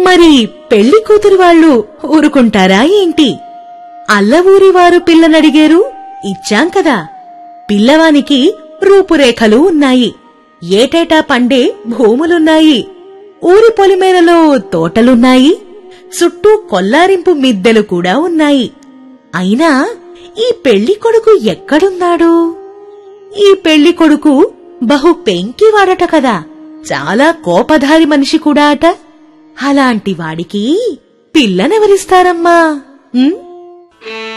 మరి పెళ్లి కూతురు వాళ్ళు ఊరుకుంటారా ఏంటి అల్లవూరి వారు పిల్లనడిగారు ఇచ్చాం కదా పిల్లవానికి రూపురేఖలు ఉన్నాయి ఏటేటా పండే భూములున్నాయి ఊరి పొలిమేరలో తోటలున్నాయి చుట్టూ కొల్లారింపు మిద్దెలు కూడా ఉన్నాయి అయినా ఈ పెళ్లి కొడుకు ఎక్కడున్నాడు ఈ పెళ్లి కొడుకు బహు పెంకివాడట కదా చాలా కోపధారి మనిషి కూడా అట అలాంటి వాడికి పిల్లనెవరిస్తారమ్మా ఉం?